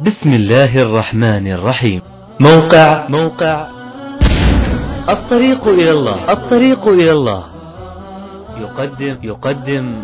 بسم الله الرحمن الرحيم موقع موقع الطريق إلى الله الطريق إلى الله يقدم يقدم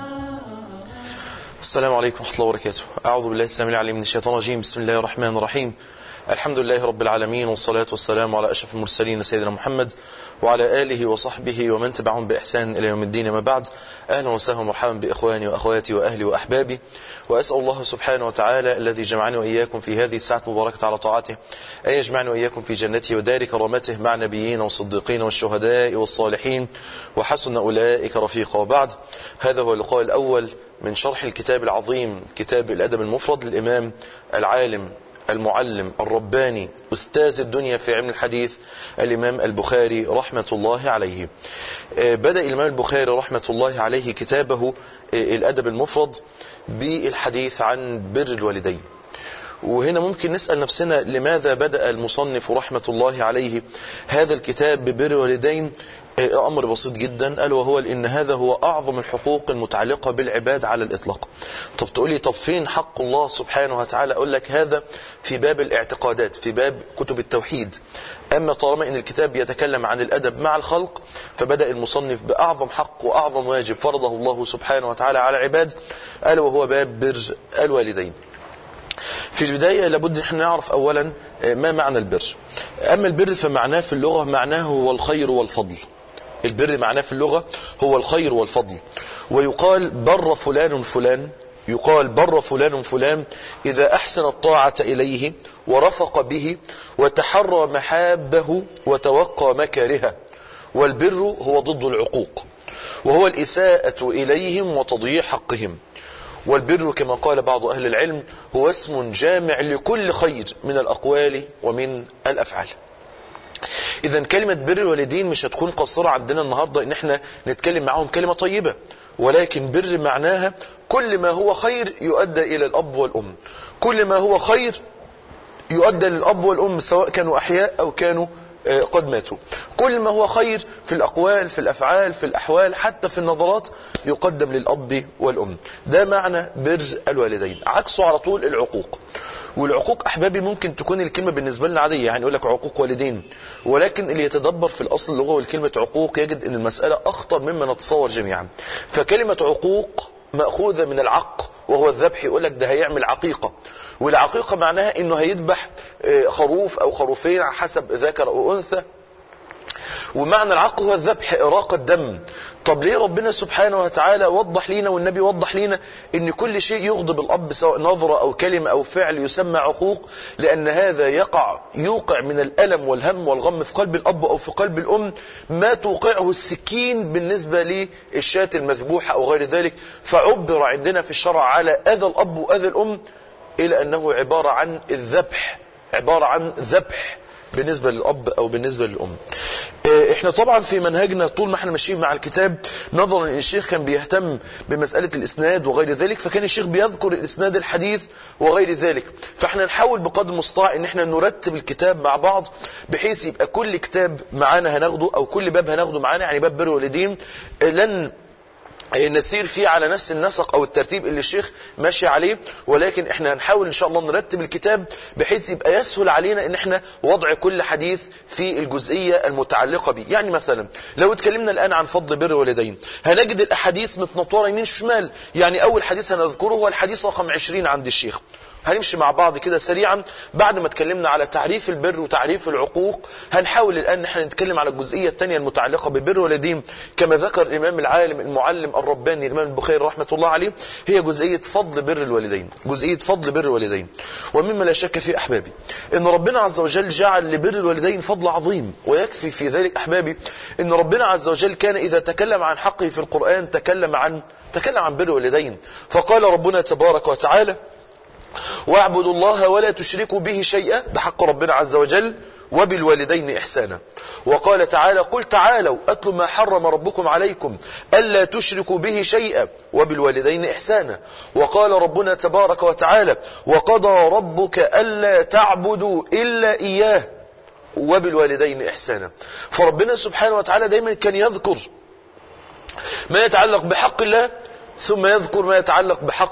السلام عليكم ورحمة الله وبركاته أعوذ بالله السلام العليم من الشيطان الرجيم بسم الله الرحمن الرحيم الحمد لله رب العالمين والصلاة والسلام على أشرف المرسلين سيدنا محمد وعلى آله وصحبه ومن تبعهم بإحسان إلى يوم الدين ما بعد أهلا وسهلا ومرحبا بإخواني وأخواتي وأهلي وأحبابي وأسأل الله سبحانه وتعالى الذي جمعني وإياكم في هذه الساعة المباركة على طاعته أن يجمعني وإياكم في جنته ودار كرامته مع نبيين والصديقين والشهداء والصالحين وحسن أولئك رفيقا وبعد هذا هو اللقاء الأول من شرح الكتاب العظيم كتاب الأدب المفرد للإمام العالم المعلم الرباني أستاذ الدنيا في علم الحديث الإمام البخاري رحمة الله عليه بدأ الإمام البخاري رحمة الله عليه كتابه الأدب المفرد بالحديث عن بر الوالدين وهنا ممكن نسأل نفسنا لماذا بدأ المصنف رحمة الله عليه هذا الكتاب ببر الوالدين أمر بسيط جدا ألا وهو لأن هذا هو أعظم الحقوق المتعلقة بالعباد على الإطلاق طب تقولي طب فين حق الله سبحانه وتعالى أقول لك هذا في باب الاعتقادات في باب كتب التوحيد أما طالما أن الكتاب يتكلم عن الأدب مع الخلق فبدأ المصنف بأعظم حق وأعظم واجب فرضه الله سبحانه وتعالى على العباد ألا وهو باب بر الوالدين في البداية لابد نحن نعرف أولا ما معنى البر أما البر فمعناه في اللغة معناه هو الخير والفضل البر معناه في اللغة هو الخير والفضل ويقال بر فلان فلان يقال بر فلان فلان إذا أحسن الطاعة إليه ورفق به وتحرى محابه وتوقى مكارهه والبر هو ضد العقوق وهو الإساءة إليهم وتضييع حقهم والبر كما قال بعض أهل العلم هو اسم جامع لكل خير من الأقوال ومن الأفعال إذا كلمة بر الوالدين مش هتكون قصيرة عندنا النهاردة إن احنا نتكلم معهم كلمة طيبة ولكن بر معناها كل ما هو خير يؤدى إلى الأب والأم كل ما هو خير يؤدى للأب والأم سواء كانوا أحياء أو كانوا قد ماتوا كل ما هو خير في الأقوال في الأفعال في الأحوال حتى في النظرات يقدم للأب والأم ده معنى بر الوالدين عكسه على طول العقوق والعقوق أحبابي ممكن تكون الكلمة بالنسبة لنا عادية يعني يقول لك عقوق والدين ولكن اللي يتدبر في الأصل اللغوي والكلمة عقوق يجد أن المسألة أخطر مما نتصور جميعا فكلمة عقوق مأخوذة من العق وهو الذبح يقول لك ده هيعمل عقيقة والعقيقة معناها انه هيذبح خروف او خروفين على حسب ذكر او انثى ومعنى العق هو الذبح إراقة دم طب ليه ربنا سبحانه وتعالى وضح لينا والنبي وضح لينا ان كل شيء يغضب الأب سواء نظرة أو كلمة أو فعل يسمى عقوق لأن هذا يقع يوقع من الألم والهم والغم في قلب الأب أو في قلب الأم ما توقعه السكين بالنسبة للشاة المذبوحة أو غير ذلك فعبر عندنا في الشرع على أذى الأب وأذى الأم إلى أنه عبارة عن الذبح عبارة عن ذبح بالنسبة للأب أو بالنسبة للأم احنا طبعا في منهجنا طول ما احنا ماشيين مع الكتاب نظرا ان الشيخ كان بيهتم بمسألة الاسناد وغير ذلك فكان الشيخ بيذكر الاسناد الحديث وغير ذلك فاحنا نحاول بقدر المستطاع ان احنا نرتب الكتاب مع بعض بحيث يبقى كل كتاب معانا هناخده او كل باب هناخده معانا يعني باب بر والدين لن نسير فيه على نفس النسق او الترتيب اللي الشيخ ماشي عليه ولكن احنا هنحاول ان شاء الله نرتب الكتاب بحيث يبقى يسهل علينا ان احنا وضع كل حديث في الجزئية المتعلقة به يعني مثلا لو اتكلمنا الان عن فضل بر والدين هنجد الاحاديث متنطورة يمين شمال يعني اول حديث هنذكره هو الحديث رقم 20 عند الشيخ هنمشي مع بعض كده سريعا بعد ما اتكلمنا على تعريف البر وتعريف العقوق هنحاول الآن نحن نتكلم على الجزئية الثانية المتعلقة ببر والدين كما ذكر الإمام العالم المعلم الرباني الإمام البخاري رحمة الله عليه هي جزئية فضل بر الوالدين جزئية فضل بر الوالدين ومما لا شك فيه أحبابي إن ربنا عز وجل جعل لبر الوالدين فضل عظيم ويكفي في ذلك أحبابي إن ربنا عز وجل كان إذا تكلم عن حقه في القرآن تكلم عن تكلم عن بر الوالدين فقال ربنا تبارك وتعالى واعبدوا الله ولا تشركوا به شيئا ده حق ربنا عز وجل وبالوالدين إحسانا وقال تعالى قل تعالوا أتل ما حرم ربكم عليكم ألا تشركوا به شيئا وبالوالدين إحسانا وقال ربنا تبارك وتعالى وقضى ربك ألا تعبدوا إلا إياه وبالوالدين إحسانا فربنا سبحانه وتعالى دايما كان يذكر ما يتعلق بحق الله ثم يذكر ما يتعلق بحق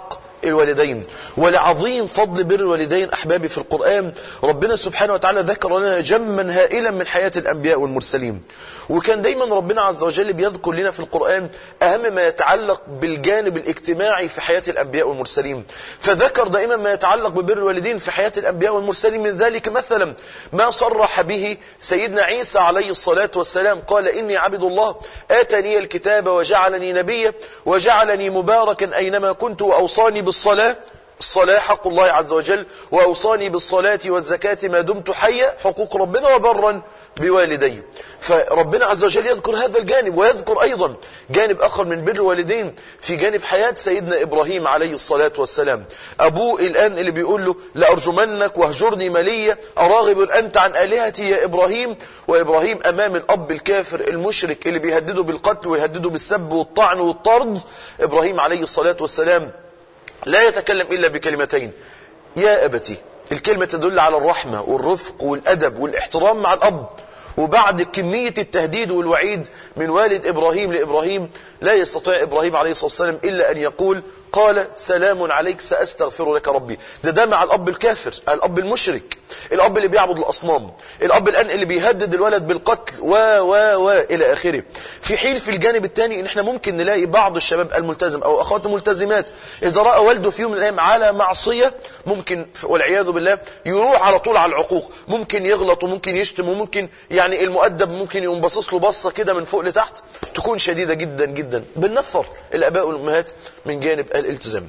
الوالدين ولعظيم فضل بر الوالدين أحبابي في القرآن ربنا سبحانه وتعالى ذكر لنا جما هائلا من حياة الأنبياء والمرسلين وكان دايما ربنا عز وجل بيذكر لنا في القرآن أهم ما يتعلق بالجانب الاجتماعي في حياة الأنبياء والمرسلين فذكر دائما ما يتعلق ببر الوالدين في حياة الأنبياء والمرسلين من ذلك مثلا ما صرح به سيدنا عيسى عليه الصلاة والسلام قال إني عبد الله آتني الكتاب وجعلني نبيا وجعلني مباركا أينما كنت وأوصاني بالصلاة الصلاة حق الله عز وجل وأوصاني بالصلاة والزكاة ما دمت حيا حقوق ربنا وبرا بوالدي فربنا عز وجل يذكر هذا الجانب ويذكر أيضا جانب آخر من بر الوالدين في جانب حياة سيدنا إبراهيم عليه الصلاة والسلام أبوه الآن اللي بيقول له لأرجمنك واهجرني مليا أراغب أنت عن آلهتي يا إبراهيم وإبراهيم أمام الأب الكافر المشرك اللي بيهدده بالقتل ويهدده بالسب والطعن والطرد إبراهيم عليه الصلاة والسلام لا يتكلم إلا بكلمتين يا أبتي الكلمة تدل على الرحمة والرفق والأدب والاحترام مع الأب وبعد كمية التهديد والوعيد من والد إبراهيم لإبراهيم لا يستطيع إبراهيم عليه الصلاة والسلام إلا أن يقول قال سلام عليك سأستغفر لك ربي ده ده مع الأب الكافر الأب المشرك الأب اللي بيعبد الأصنام الأب الآن اللي بيهدد الولد بالقتل و و و إلى آخره في حين في الجانب الثاني إن إحنا ممكن نلاقي بعض الشباب الملتزم أو أخوات الملتزمات إذا رأى والده في يوم من الأيام على معصية ممكن والعياذ بالله يروح على طول على العقوق ممكن يغلط وممكن يشتم وممكن يعني المؤدب ممكن يقوم باصص له بصة كده من فوق لتحت تكون شديدة جدا جدا بننفر الآباء والأمهات من جانب الالتزام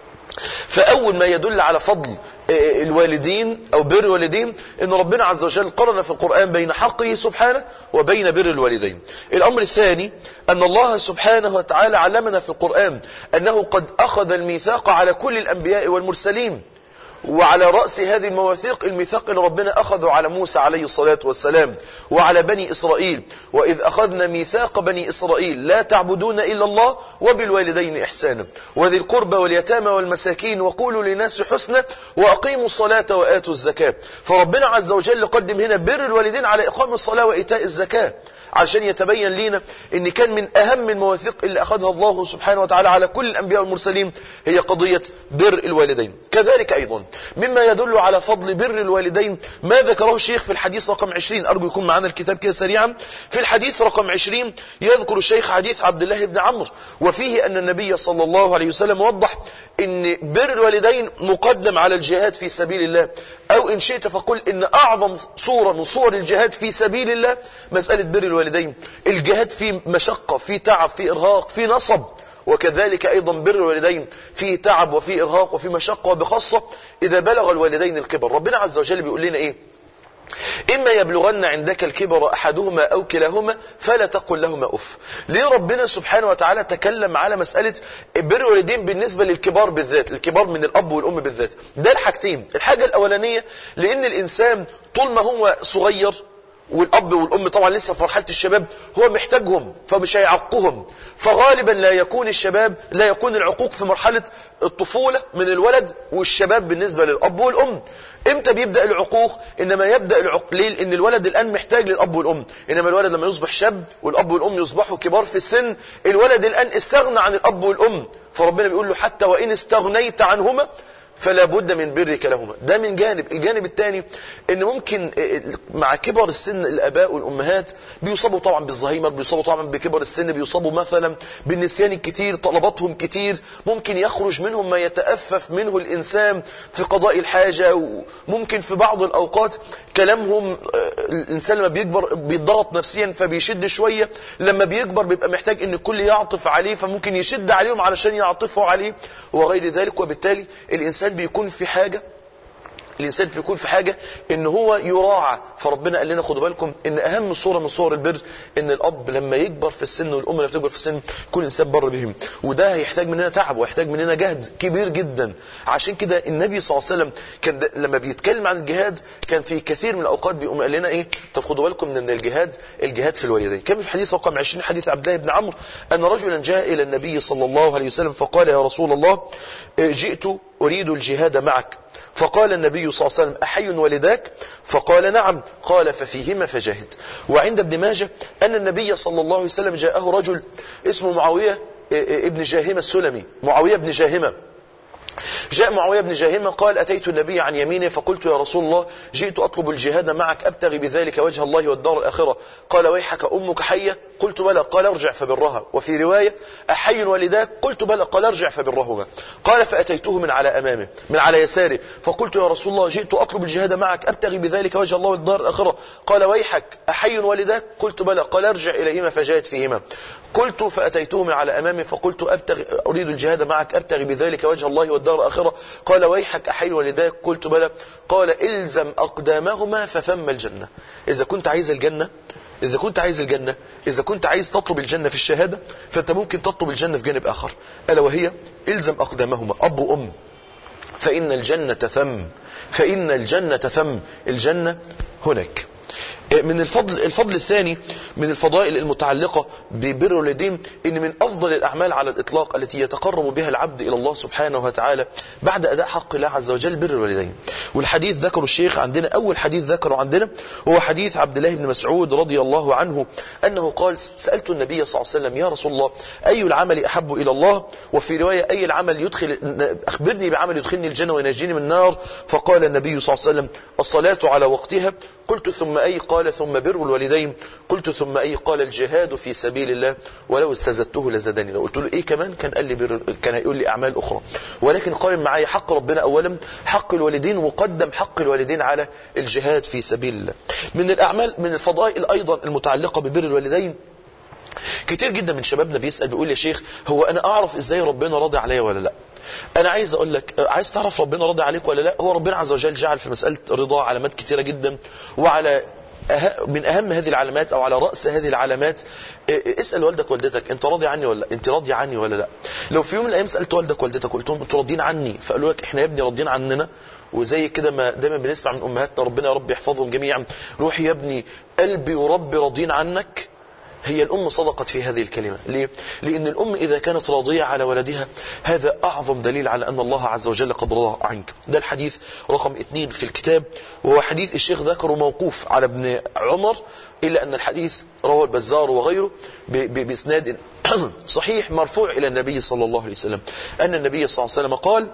فأول ما يدل على فضل الوالدين أو بر الوالدين إن ربنا عز وجل قرن في القرآن بين حقه سبحانه وبين بر الوالدين الأمر الثاني أن الله سبحانه وتعالى علمنا في القرآن أنه قد أخذ الميثاق على كل الأنبياء والمرسلين وعلى رأس هذه المواثيق الميثاق اللي ربنا أخذه على موسى عليه الصلاة والسلام وعلى بني إسرائيل وإذ أخذنا ميثاق بني إسرائيل لا تعبدون إلا الله وبالوالدين إحسانا وذي القربى واليتامى والمساكين وقولوا للناس حسنا وأقيموا الصلاة وآتوا الزكاة فربنا عز وجل قدم هنا بر الوالدين على إقام الصلاة وإيتاء الزكاة عشان يتبين لنا ان كان من اهم المواثيق اللي اخذها الله سبحانه وتعالى على كل الانبياء والمرسلين هي قضية بر الوالدين كذلك ايضا مما يدل على فضل بر الوالدين ما ذكره الشيخ في الحديث رقم 20 ارجو يكون معنا الكتاب كده سريعا في الحديث رقم 20 يذكر الشيخ حديث عبد الله بن عمرو وفيه ان النبي صلى الله عليه وسلم وضح ان بر الوالدين مقدم على الجهاد في سبيل الله او ان شئت فقل ان اعظم صورة من صور الجهاد في سبيل الله مسألة بر الوالدين الجهاد فيه مشقة فيه تعب فيه ارهاق فيه نصب وكذلك أيضا بر الوالدين فيه تعب وفيه إرهاق وفيه مشقة وبخاصة إذا بلغ الوالدين الكبر ربنا عز وجل بيقول لنا إيه إما يبلغن عندك الكبر أحدهما أو كلاهما فلا تقل لهما أف ليه ربنا سبحانه وتعالى تكلم على مسألة بر الوالدين بالنسبة للكبار بالذات الكبار من الأب والأم بالذات ده الحاجتين الحاجة الأولانية لأن الإنسان طول ما هو صغير والأب والأم طبعا لسه في مرحلة الشباب هو محتاجهم فمش هيعقهم فغالبا لا يكون الشباب لا يكون العقوق في مرحلة الطفولة من الولد والشباب بالنسبة للأب والأم امتى بيبدأ العقوق انما يبدأ العقوق ليه لان الولد الان محتاج للأب والأم انما الولد لما يصبح شاب والأب والأم يصبحوا كبار في السن الولد الان استغنى عن الأب والأم فربنا بيقول له حتى وإن استغنيت عنهما فلا بد من برك لهما ده من جانب الجانب الثاني ان ممكن مع كبر السن الاباء والامهات بيصابوا طبعا بالزهايمر بيصابوا طبعا بكبر السن بيصابوا مثلا بالنسيان الكتير طلباتهم كتير ممكن يخرج منهم ما يتأفف منه الانسان في قضاء الحاجة وممكن في بعض الاوقات كلامهم الانسان لما بيكبر بيضغط نفسيا فبيشد شوية لما بيكبر بيبقى محتاج ان الكل يعطف عليه فممكن يشد عليهم علشان يعطفوا عليه وغير ذلك وبالتالي الانسان الإنسان بيكون في حاجة الإنسان بيكون في حاجة إن هو يراعى فربنا قال لنا خدوا بالكم إن أهم صورة من صور البر إن الأب لما يكبر في السن والأم لما تكبر في السن كل إنسان بر بهم وده هيحتاج مننا تعب ويحتاج مننا جهد كبير جدا عشان كده النبي صلى الله عليه وسلم كان لما بيتكلم عن الجهاد كان في كثير من الأوقات بيقوم قال لنا إيه طب خدوا بالكم من الجهاد الجهاد في الوالدين كان في حديث رقم 20 حديث عبد الله بن عمرو أن رجلا جاء إلى النبي صلى الله عليه وسلم فقال يا رسول الله جئت أريد الجهاد معك فقال النبي صلى الله عليه وسلم أحي والداك فقال نعم قال ففيهما فجاهد وعند ابن ماجه أن النبي صلى الله عليه وسلم جاءه رجل اسمه معاوية ابن جاهمة السلمي معاوية بن جاهمة جاء معاوية بن جاهمة قال أتيت النبي عن يمينه فقلت يا رسول الله جئت أطلب الجهاد معك أبتغي بذلك وجه الله والدار الآخرة قال ويحك أمك حية قلت بلى قال ارجع فبرها وفي رواية أحي والداك قلت بلى قال ارجع فبرهما قال فأتيته من على أمامه من على يساره فقلت يا رسول الله جئت أطلب الجهاد معك أبتغي بذلك وجه الله والدار الآخرة قال ويحك أحي والداك قلت بلى قال ارجع إليهما فجاهد فيهما قلت فأتيته من على أمامي فقلت أبتغي أريد الجهاد معك أبتغي بذلك وجه الله والدار الآخرة قال ويحك أحي والداك قلت بلى قال إلزم أقدامهما فثم الجنة إذا كنت عايز الجنة إذا كنت عايز الجنة إذا كنت عايز تطلب الجنة في الشهادة فأنت ممكن تطلب الجنة في جانب آخر ألا وهي إلزم أقدامهما أب وأم فإن الجنة ثم فإن الجنة ثم الجنة هناك من الفضل الفضل الثاني من الفضائل المتعلقة ببر الوالدين ان من افضل الاعمال على الاطلاق التي يتقرب بها العبد الى الله سبحانه وتعالى بعد اداء حق الله عز وجل بر الوالدين والحديث ذكره الشيخ عندنا اول حديث ذكره عندنا هو حديث عبد الله بن مسعود رضي الله عنه انه قال سالت النبي صلى الله عليه وسلم يا رسول الله اي العمل احب الى الله وفي روايه اي العمل يدخل اخبرني بعمل يدخلني الجنه وينجيني من النار فقال النبي صلى الله عليه وسلم الصلاه على وقتها قلت ثم أي قال ثم بر الوالدين قلت ثم أي قال الجهاد في سبيل الله ولو استزدته لزدني لو قلت له إيه كمان كان قال لي بر كان هيقول لي أعمال أخرى ولكن قال معايا حق ربنا أولا حق الوالدين وقدم حق الوالدين على الجهاد في سبيل الله من الأعمال من الفضائل أيضا المتعلقة ببر الوالدين كتير جدا من شبابنا بيسأل بيقول يا شيخ هو أنا أعرف إزاي ربنا راضي عليا ولا لأ انا عايز اقول لك عايز تعرف ربنا راضي عليك ولا لا هو ربنا عز وجل جعل في مساله الرضا علامات كثيره جدا وعلى أه من اهم هذه العلامات او على راس هذه العلامات اسال والدك والدتك انت راضي عني ولا انت راضي عني ولا لا لو في يوم من الايام سالت والدك والدتك قلت لهم انتوا راضيين عني فقالوا لك احنا يا ابني راضيين عننا وزي كده ما دايما بنسمع من امهاتنا ربنا يا رب يحفظهم جميعا روح يا ابني قلبي وربي راضين عنك هي الأم صدقت في هذه الكلمة ليه؟ لأن الأم إذا كانت راضية على ولدها هذا أعظم دليل على أن الله عز وجل قد رضى عنك ده الحديث رقم اثنين في الكتاب وهو حديث الشيخ ذكره موقوف على ابن عمر إلا أن الحديث رواه البزار وغيره بإسناد صحيح مرفوع إلى النبي صلى الله عليه وسلم أن النبي صلى الله عليه وسلم قال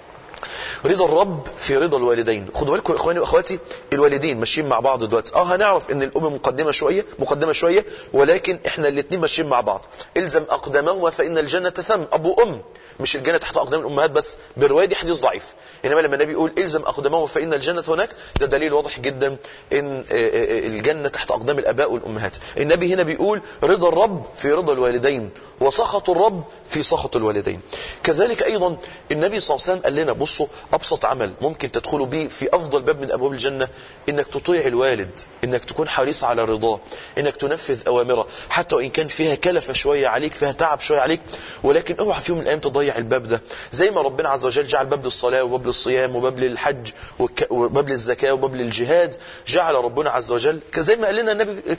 رضا الرب في رضا الوالدين خدوا بالكم يا اخواني واخواتي الوالدين ماشيين مع بعض دلوقتي اه هنعرف ان الام مقدمه شويه مقدمه شويه ولكن احنا الاثنين ماشيين مع بعض الزم اقدامهما فان الجنه ثم ابو ام مش الجنه تحت اقدام الامهات بس بالروايه دي حديث ضعيف انما لما النبي يقول الزم اقدامهما فان الجنه هناك ده دليل واضح جدا ان الجنه تحت اقدام الاباء والامهات النبي هنا بيقول رضا الرب في رضا الوالدين وسخط الرب في سخط الوالدين كذلك ايضا النبي صلى الله عليه وسلم قال لنا بصوا ابسط عمل ممكن تدخلوا به في افضل باب من ابواب الجنه انك تطيع الوالد انك تكون حريص على رضاه انك تنفذ اوامره حتى وان كان فيها كلفه شويه عليك فيها تعب شويه عليك ولكن اوعى في يوم من الايام تضيع الباب ده زي ما ربنا عز وجل جعل باب للصلاه وباب للصيام وباب للحج وباب للزكاه وباب للجهاد جعل ربنا عز وجل زي ما قال لنا النبي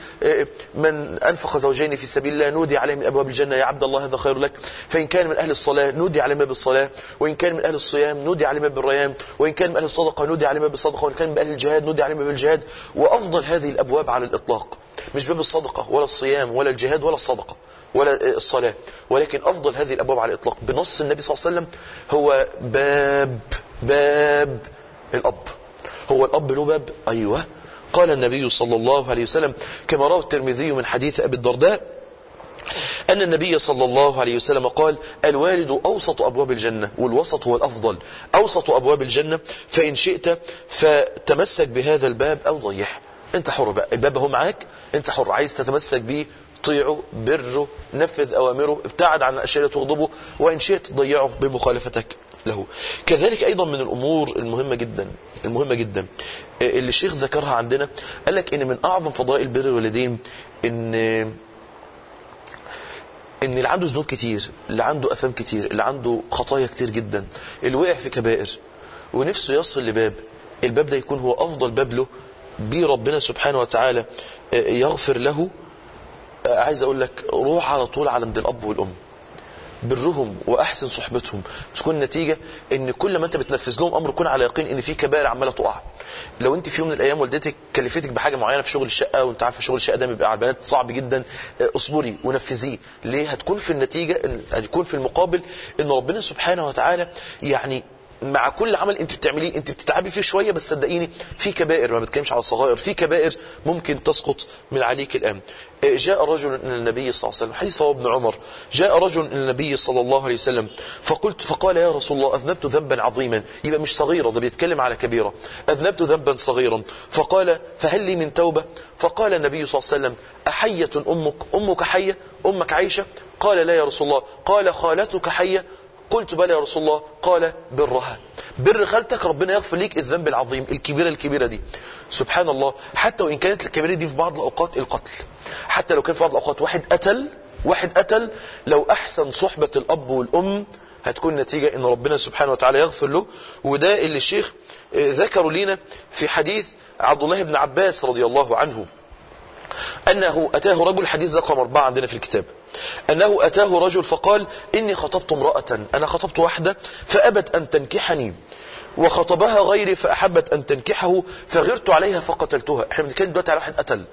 من انفق زوجين في سبيل الله نودي عليه من ابواب الجنه يا عبد الله هذا خير لك فان كان من اهل الصلاه نودي عليه باب الصلاه وان كان من اهل الصيام نودي عليه باب الريان وإن كان من أهل الصدقة نودي عليه باب الصدقة وإن كان من أهل الجهاد نودي عليه باب الجهاد وأفضل هذه الأبواب على الإطلاق مش باب الصدقة ولا الصيام ولا الجهاد ولا الصدقة ولا الصلاة ولكن أفضل هذه الأبواب على الإطلاق بنص النبي صلى الله عليه وسلم هو باب باب الأب هو الأب له باب أيوة قال النبي صلى الله عليه وسلم كما روى الترمذي من حديث أبي الدرداء أن النبي صلى الله عليه وسلم قال الوالد أوسط أبواب الجنة والوسط هو الأفضل أوسط أبواب الجنة فإن شئت فتمسك بهذا الباب أو ضيعه أنت حر بقى الباب هو معاك أنت حر عايز تتمسك به طيعه بره نفذ أوامره ابتعد عن الأشياء اللي تغضبه وإن شئت ضيعه بمخالفتك له كذلك أيضا من الأمور المهمة جدا المهمة جدا اللي الشيخ ذكرها عندنا قال لك إن من أعظم فضائل بر الوالدين إن ان اللي عنده ذنوب كتير اللي عنده اثام كتير اللي عنده خطايا كتير جدا اللي وقع في كبائر ونفسه يصل لباب الباب ده يكون هو افضل باب له بيه ربنا سبحانه وتعالى يغفر له عايز اقول لك روح على طول على عند الاب والام برهم واحسن صحبتهم تكون نتيجه ان كل ما انت بتنفذ لهم امر كن على يقين ان في كبائر عماله تقع لو انت في يوم من الايام والدتك كلفتك بحاجه معينه في شغل الشقه وانت عارفه شغل الشقه ده بيبقى على البنات صعب جدا اصبري ونفذيه ليه هتكون في النتيجه هتكون في المقابل ان ربنا سبحانه وتعالى يعني مع كل عمل انت بتعمليه انت بتتعبي فيه شويه بس صدقيني في كبائر ما بتكلمش على صغائر في كبائر ممكن تسقط من عليك الان جاء رجل الى النبي صلى الله عليه وسلم حديث هو ابن عمر جاء رجل الى النبي صلى الله عليه وسلم فقلت فقال يا رسول الله اذنبت ذنبا عظيما يبقى مش صغيره ده بيتكلم على كبيره اذنبت ذنبا صغيرا فقال فهل لي من توبه فقال النبي صلى الله عليه وسلم احيه امك امك حيه امك عايشه قال لا يا رسول الله قال خالتك حيه قلت بلى يا رسول الله قال برها بر خالتك ربنا يغفر ليك الذنب العظيم الكبيرة الكبيرة دي سبحان الله حتى وإن كانت الكبيرة دي في بعض الأوقات القتل حتى لو كان في بعض الأوقات واحد قتل واحد قتل لو أحسن صحبة الأب والأم هتكون نتيجة ان ربنا سبحانه وتعالى يغفر له وده اللي الشيخ ذكروا لنا في حديث عبد الله بن عباس رضي الله عنه أنه أتاه رجل حديث رقم أربعة عندنا في الكتاب أنه أتاه رجل فقال إني خطبت امرأة أنا خطبت واحدة فأبت أن تنكحني وخطبها غيري فأحبت أن تنكحه فغرت عليها فقتلتها احنا بنتكلم دلوقتي على واحد قتل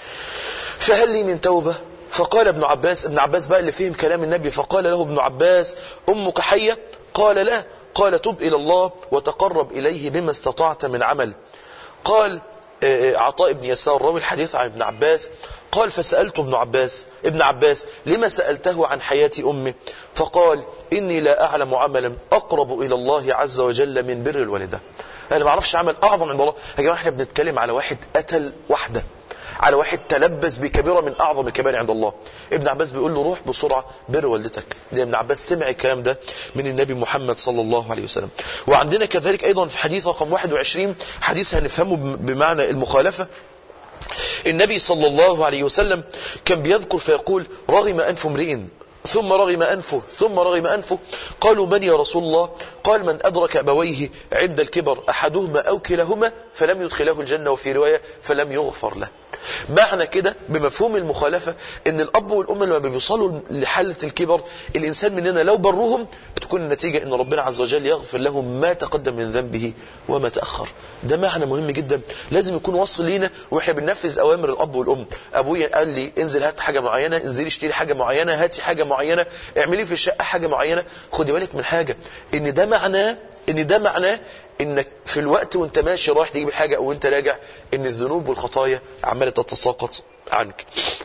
فهل لي من توبة فقال ابن عباس ابن عباس بقى اللي فهم كلام النبي فقال له ابن عباس أمك حية قال لا قال تب إلى الله وتقرب إليه بما استطعت من عمل قال عطاء بن يسار راوي الحديث عن ابن عباس قال فسألت ابن عباس ابن عباس لما سألته عن حياة أمي فقال إني لا أعلم عملا أقرب إلى الله عز وجل من بر الوالدة أنا ما أعرفش عمل أعظم عند الله يا جماعة احنا بنتكلم على واحد قتل واحدة على واحد تلبس بكبيرة من أعظم الكبائر عند الله ابن عباس بيقول له روح بسرعة بر والدتك لأن ابن عباس سمع الكلام ده من النبي محمد صلى الله عليه وسلم وعندنا كذلك أيضا في حديث رقم 21 حديث هنفهمه بمعنى المخالفة النبي صلى الله عليه وسلم كان بيذكر فيقول رغم أنف امرئ ثم رغم أنفه ثم رغم أنفه قالوا من يا رسول الله قال من أدرك أبويه عند الكبر أحدهما أو كلاهما فلم يدخله الجنة وفي رواية فلم يغفر له معنى كده بمفهوم المخالفة ان الاب والام لما بيوصلوا لحالة الكبر الانسان مننا لو برهم بتكون النتيجة ان ربنا عز وجل يغفر لهم ما تقدم من ذنبه وما تأخر ده معنى مهم جدا لازم يكون واصل لينا واحنا بننفذ اوامر الاب والام ابويا قال لي انزل هات حاجة معينة انزلي اشتري حاجة معينة هاتي حاجة معينة اعملي في الشقة حاجة معينة خدي بالك من حاجة ان ده معناه ان ده معناه انك في الوقت وانت ماشي رايح تجيب حاجة او انت راجع ان الذنوب والخطايا عمالة تتساقط عنك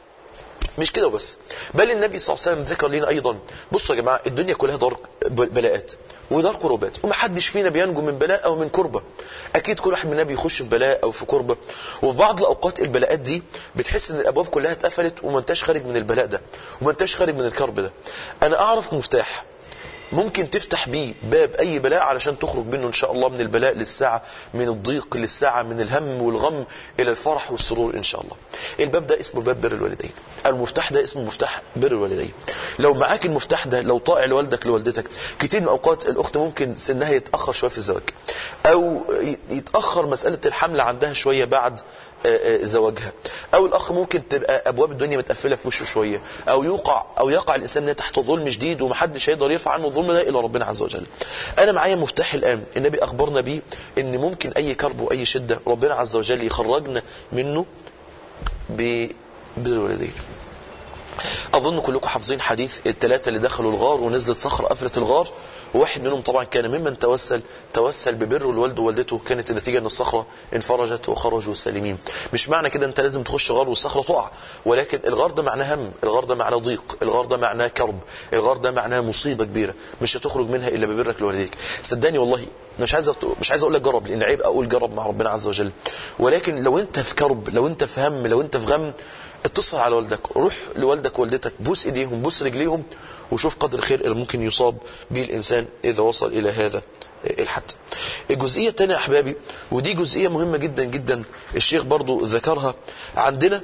مش كده بس بل النبي صلى الله عليه وسلم ذكر لنا ايضا بصوا يا جماعة الدنيا كلها دار بلاءات ودار كربات ومحدش فينا بينجو من بلاء او من كربة اكيد كل واحد مننا بيخش في بلاء او في كربة وفي بعض الاوقات البلاءات دي بتحس ان الابواب كلها اتقفلت وما انتش خارج من البلاء ده وما انتش خارج من الكرب ده انا اعرف مفتاح ممكن تفتح بيه باب اي بلاء علشان تخرج منه ان شاء الله من البلاء للساعة من الضيق للساعة من الهم والغم الى الفرح والسرور ان شاء الله الباب ده اسمه باب بر الوالدين المفتاح ده اسمه مفتاح بر الوالدين لو معاك المفتاح ده لو طائع لوالدك لوالدتك كتير من اوقات الاخت ممكن سنها يتاخر شويه في الزواج او يتاخر مساله الحمل عندها شويه بعد زواجها او الاخ ممكن تبقى ابواب الدنيا متقفله في وشه شويه او يوقع او يقع الانسان تحت ظلم شديد ومحدش هيقدر يرفع عنه الظلم ده الا ربنا عز وجل انا معايا مفتاح الان النبي اخبرنا بيه ان ممكن اي كرب واي شده ربنا عز وجل يخرجنا منه بالوالدين اظن كلكم حافظين حديث الثلاثه اللي دخلوا الغار ونزلت صخره قفلت الغار وواحد منهم طبعا كان ممن توسل توسل ببر الوالد ووالدته كانت النتيجه ان الصخره انفرجت وخرجوا سالمين مش معنى كده انت لازم تخش غار والصخره تقع ولكن الغار ده معناه هم الغار ده معناه ضيق الغار ده معناه كرب الغار ده معناه مصيبه كبيره مش هتخرج منها الا ببرك لوالديك صدقني والله انا مش عايز مش عايز اقول لك جرب لان عيب اقول جرب مع ربنا عز وجل ولكن لو انت في كرب لو انت في هم لو انت في غم اتصل على والدك روح لوالدك ووالدتك بوس ايديهم بوس رجليهم وشوف قدر الخير اللي ممكن يصاب به الانسان اذا وصل الى هذا الحد الجزئيه الثانيه يا احبابي ودي جزئيه مهمه جدا جدا الشيخ برضو ذكرها عندنا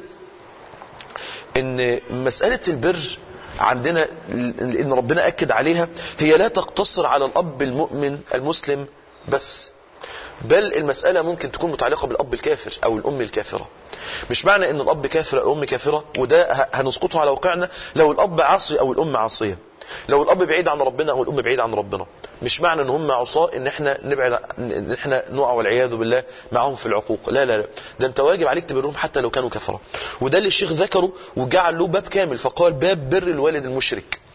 ان مساله البر عندنا ان ربنا اكد عليها هي لا تقتصر على الاب المؤمن المسلم بس بل المسألة ممكن تكون متعلقة بالأب الكافر أو الأم الكافرة مش معنى أن الأب كافر أو الأم كافرة وده هنسقطه على واقعنا لو الأب عاصي أو الأم عاصية لو الأب بعيد عن ربنا أو الأم بعيد عن ربنا مش معنى ان هم عصاة ان احنا نبعد ان احنا نقع والعياذ بالله معاهم في العقوق لا لا لا ده انت واجب عليك تبرهم حتى لو كانوا كفره وده اللي الشيخ ذكره وجعل له باب كامل فقال باب بر الوالد المشرك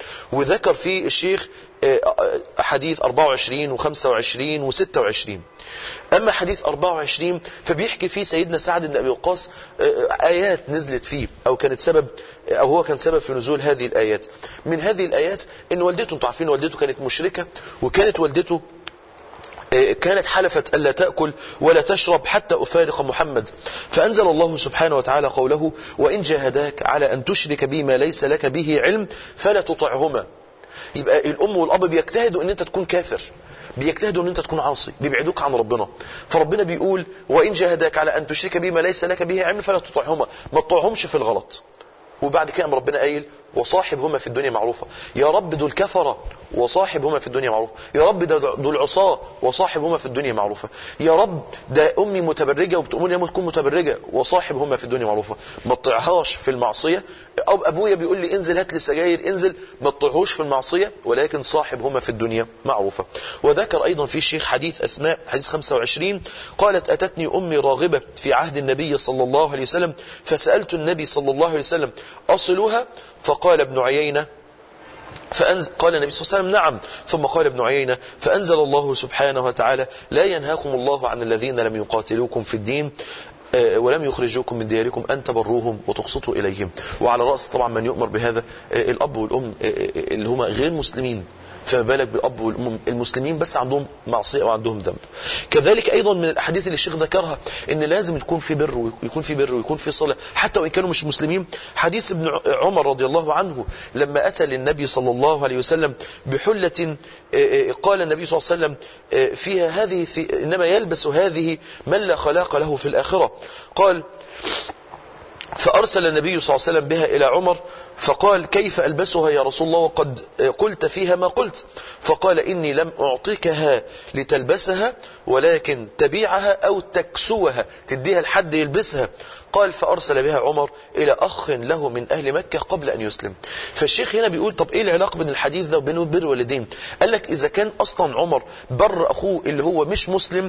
وذكر فيه الشيخ حديث 24 و25 و26 أما حديث 24 فبيحكي فيه سيدنا سعد بن أبي وقاص آيات نزلت فيه أو كانت سبب أو هو كان سبب في نزول هذه الآيات من هذه الآيات إن والدته انتوا عارفين والدته كانت مشركة وكانت والدته كانت حلفت ألا تأكل ولا تشرب حتى أفارق محمد فأنزل الله سبحانه وتعالى قوله وإن جاهداك على أن تشرك بي ما ليس لك به علم فلا تطعهما يبقى الأم والأب بيجتهدوا أن أنت تكون كافر بيجتهدوا ان انت تكون عاصي بيبعدوك عن ربنا فربنا بيقول وان جاهداك على ان تشرك بي ما ليس لك به علم فلا تطعهما ما تطعهمش في الغلط وبعد كده ربنا قايل وصاحبهما في الدنيا معروفة يا رب دول كفرة وصاحبهما في الدنيا معروفة يا رب دول عصاة وصاحبهما في الدنيا معروفة يا رب ده أمي متبرجة وبتأمرني يا تكون متبرجة وصاحبهما في الدنيا معروفة ما تطيعهاش في المعصية أو أبويا بيقول لي انزل هات لي سجاير انزل ما تطيعهوش في المعصية ولكن صاحبهما في الدنيا معروفة وذكر أيضا في الشيخ حديث أسماء حديث 25 قالت أتتني أمي راغبة في عهد النبي صلى الله عليه وسلم فسألت النبي صلى الله عليه وسلم أصلها فقال ابن عيينة فأنزل قال النبي صلى الله عليه وسلم نعم ثم قال ابن عيينة فأنزل الله سبحانه وتعالى لا ينهاكم الله عن الذين لم يقاتلوكم في الدين ولم يخرجوكم من دياركم أن تبروهم وتقسطوا إليهم وعلى رأس طبعا من يؤمر بهذا الأب والأم اللي هم غير مسلمين فما بالك بالاب والام المسلمين بس عندهم معصيه وعندهم ذنب كذلك ايضا من الاحاديث اللي الشيخ ذكرها ان لازم يكون في بر ويكون في بر ويكون في صله حتى وان كانوا مش مسلمين حديث ابن عمر رضي الله عنه لما اتى للنبي صلى الله عليه وسلم بحله قال النبي صلى الله عليه وسلم فيها هذه انما يلبس هذه من لا خلاق له في الاخره قال فأرسل النبي صلى الله عليه وسلم بها إلى عمر فقال كيف ألبسها يا رسول الله وقد قلت فيها ما قلت فقال إني لم أعطيكها لتلبسها ولكن تبيعها أو تكسوها تديها لحد يلبسها قال فأرسل بها عمر إلى أخ له من أهل مكة قبل أن يسلم فالشيخ هنا بيقول طب إيه العلاقة بين الحديث ده وبين بر والدين قال لك إذا كان أصلا عمر بر أخوه اللي هو مش مسلم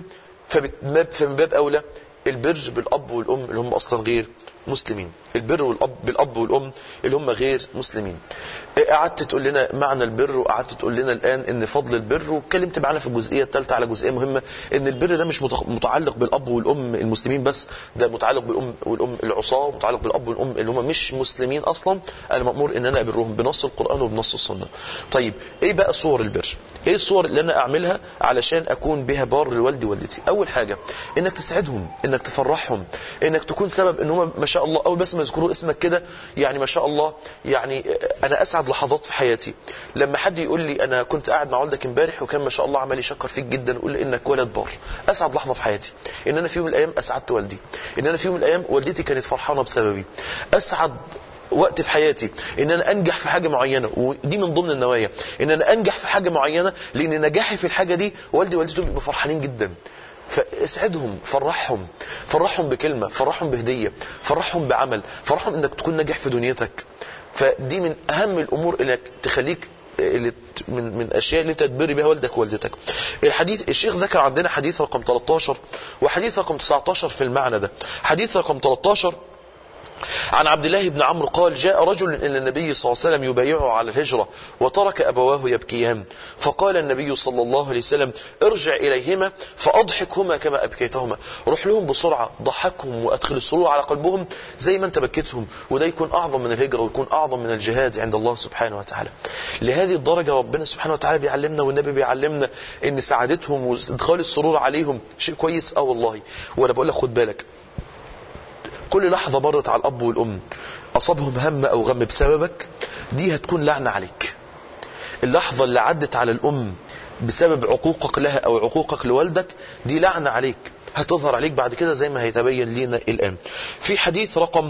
فمن باب أولى البر بالأب والأم اللي هم أصلا غير مسلمين البر والأب بالأب والأم اللي هم غير مسلمين قعدت تقول لنا معنى البر وقعدت تقول لنا الآن ان فضل البر واتكلمت معانا في الجزئية الثالثة على جزئية مهمة ان البر ده مش متعلق بالأب والأم المسلمين بس ده متعلق بالأم والأم العصاة ومتعلق بالأب والأم اللي هم مش مسلمين أصلا أنا مأمور ان أنا أبرهم بنص القرآن وبنص السنة طيب ايه بقى صور البر ايه الصور اللي انا اعملها علشان اكون بها بار لوالدي ووالدتي اول حاجة انك تسعدهم انك تفرحهم انك تكون سبب ان هم ما شاء الله اول بس ما يذكروا اسمك كده يعني ما شاء الله يعني انا اسعد لحظات في حياتي لما حد يقول لي انا كنت قاعد مع والدك امبارح وكان ما شاء الله عمال يشكر فيك جدا ويقول لي انك ولد بار اسعد لحظه في حياتي ان انا في يوم من الايام اسعدت والدي ان انا في يوم من الايام والدتي كانت فرحانه بسببي اسعد وقت في حياتي ان انا انجح في حاجه معينه ودي من ضمن النوايا ان انا انجح في حاجه معينه لان نجاحي في الحاجه دي والدي ووالدتي بيبقوا فرحانين جدا فاسعدهم فرحهم فرحهم بكلمة فرحهم بهدية فرحهم بعمل فرحهم انك تكون ناجح في دنيتك فدي من اهم الامور انك تخليك اللي من من الاشياء اللي انت تبري بها والدك ووالدتك الحديث الشيخ ذكر عندنا حديث رقم 13 وحديث رقم 19 في المعنى ده حديث رقم 13 عن عبد الله بن عمرو قال جاء رجل إلى النبي صلى الله عليه وسلم يبايعه على الهجرة وترك أبواه يبكيان فقال النبي صلى الله عليه وسلم ارجع إليهما فأضحكهما كما أبكيتهما روح لهم بسرعة ضحكهم وأدخل السرور على قلبهم زي ما أنت بكيتهم وده يكون أعظم من الهجرة ويكون أعظم من الجهاد عند الله سبحانه وتعالى لهذه الدرجة ربنا سبحانه وتعالى بيعلمنا والنبي بيعلمنا ان سعادتهم وادخال السرور عليهم شيء كويس اه والله وانا بقول لك خد بالك كل لحظة مرت على الأب والأم أصابهم هم أو غم بسببك دي هتكون لعنة عليك اللحظة اللي عدت على الأم بسبب عقوقك لها أو عقوقك لوالدك دي لعنة عليك هتظهر عليك بعد كده زي ما هيتبين لنا الآن في حديث رقم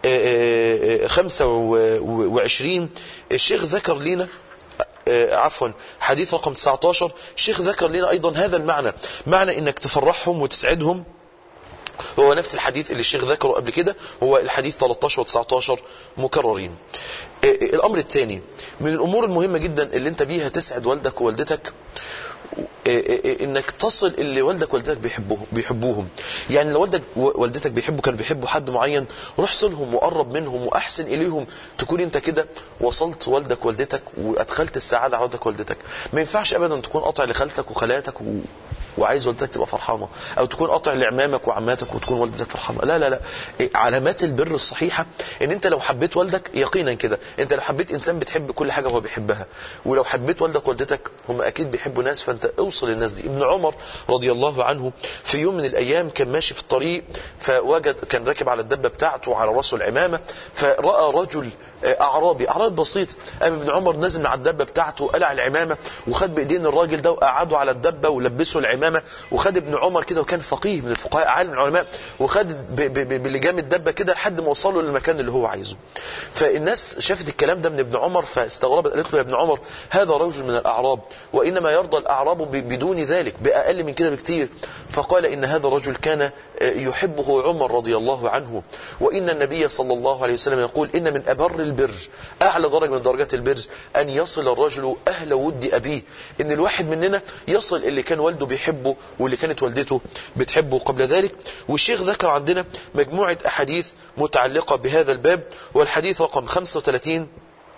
25 الشيخ ذكر لنا عفوا حديث رقم 19 الشيخ ذكر لنا أيضا هذا المعنى معنى أنك تفرحهم وتسعدهم هو نفس الحديث اللي الشيخ ذكره قبل كده هو الحديث 13 و19 مكررين الأمر الثاني من الأمور المهمة جدا اللي انت بيها تسعد والدك ووالدتك انك تصل اللي والدك والدتك بيحبوهم بيحبوهم يعني لو والدك والدتك بيحبوا كانوا بيحبوا حد معين روح صلهم وقرب منهم واحسن اليهم تكون انت كده وصلت والدك والدتك وادخلت السعاده على والدك والدتك ما ينفعش ابدا تكون قاطع لخالتك وخالاتك و... وعايز والدتك تبقى فرحانه او تكون قاطع لعمامك وعماتك وتكون والدتك فرحانه لا لا لا علامات البر الصحيحه ان انت لو حبيت والدك يقينا كده انت لو حبيت انسان بتحب كل حاجه هو بيحبها ولو حبيت والدك والدتك هم اكيد بيحبوا ناس فانت اوصل للناس دي ابن عمر رضي الله عنه في يوم من الايام كان ماشي في الطريق فوجد كان راكب على الدبه بتاعته على راسه العمامه فراى رجل اعرابي اعرابي بسيط قام ابن عمر نزل من على الدبه بتاعته وقلع العمامه وخد بايدين الراجل ده وقعده على الدبه ولبسه العمامه وخد ابن عمر كده وكان فقيه من الفقهاء عالم من العلماء وخد بلجام الدبه كده لحد ما وصله للمكان اللي هو عايزه فالناس شافت الكلام ده من ابن عمر فاستغربت قالت له يا ابن عمر هذا رجل من الاعراب وانما يرضى الاعراب بدون ذلك باقل من كده بكتير فقال ان هذا الرجل كان يحبه عمر رضي الله عنه وان النبي صلى الله عليه وسلم يقول ان من ابر البر اعلى درجه من درجات البر ان يصل الرجل اهل ود ابيه ان الواحد مننا يصل اللي كان والده بيحبه واللي كانت والدته بتحبه قبل ذلك والشيخ ذكر عندنا مجموعه احاديث متعلقه بهذا الباب والحديث رقم 35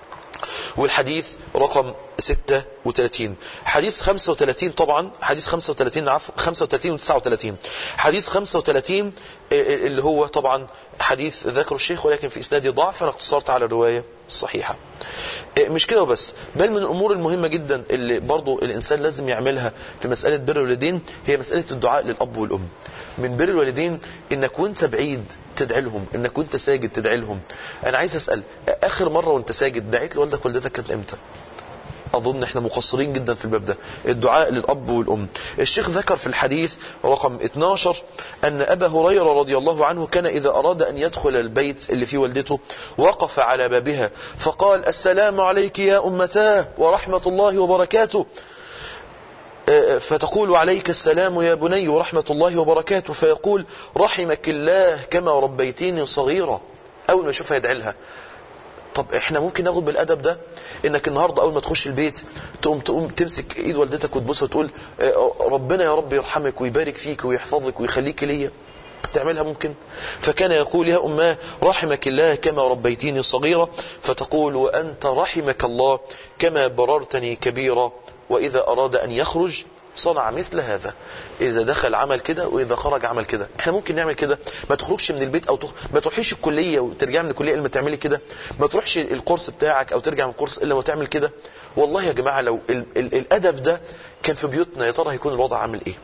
والحديث رقم 36 حديث 35 طبعا حديث 35 عفوا 35 و 39 حديث 35 اللي هو طبعا حديث ذكر الشيخ ولكن في اسناده ضعف انا اقتصرت على الروايه الصحيحه مش كده وبس بل من الامور المهمه جدا اللي برضو الانسان لازم يعملها في مساله بر الوالدين هي مساله الدعاء للاب والام من بر الوالدين انك وانت بعيد تدعي لهم انك وانت ساجد تدعي لهم انا عايز اسال اخر مره وانت ساجد دعيت لوالدك والدتك كانت امتى أظن إحنا مقصرين جدا في الباب ده الدعاء للأب والأم الشيخ ذكر في الحديث رقم 12 أن أبا هريرة رضي الله عنه كان إذا أراد أن يدخل البيت اللي فيه والدته وقف على بابها فقال السلام عليك يا أمتاه ورحمة الله وبركاته فتقول عليك السلام يا بني ورحمة الله وبركاته فيقول رحمك الله كما ربيتيني صغيرة أول ما يشوفها يدعي لها طب احنا ممكن ناخد بالادب ده انك النهارده اول ما تخش البيت تقوم تقوم تمسك ايد والدتك وتبوسها وتقول ربنا يا رب يرحمك ويبارك فيك ويحفظك ويخليك ليا تعملها ممكن فكان يقول يا أماه رحمك الله كما ربيتيني صغيرة فتقول وأنت رحمك الله كما بررتني كبيرة وإذا أراد أن يخرج صنع مثل هذا إذا دخل عمل كده وإذا خرج عمل كده احنا ممكن نعمل كده ما تخرجش من البيت أو تخ... ما تروحيش الكلية وترجع من الكلية إلا ما تعملي كده ما تروحش القرص بتاعك أو ترجع من القرص إلا ما تعمل كده والله يا جماعة لو ال... ال... الأدب ده كان في بيوتنا يا ترى هيكون الوضع عامل إيه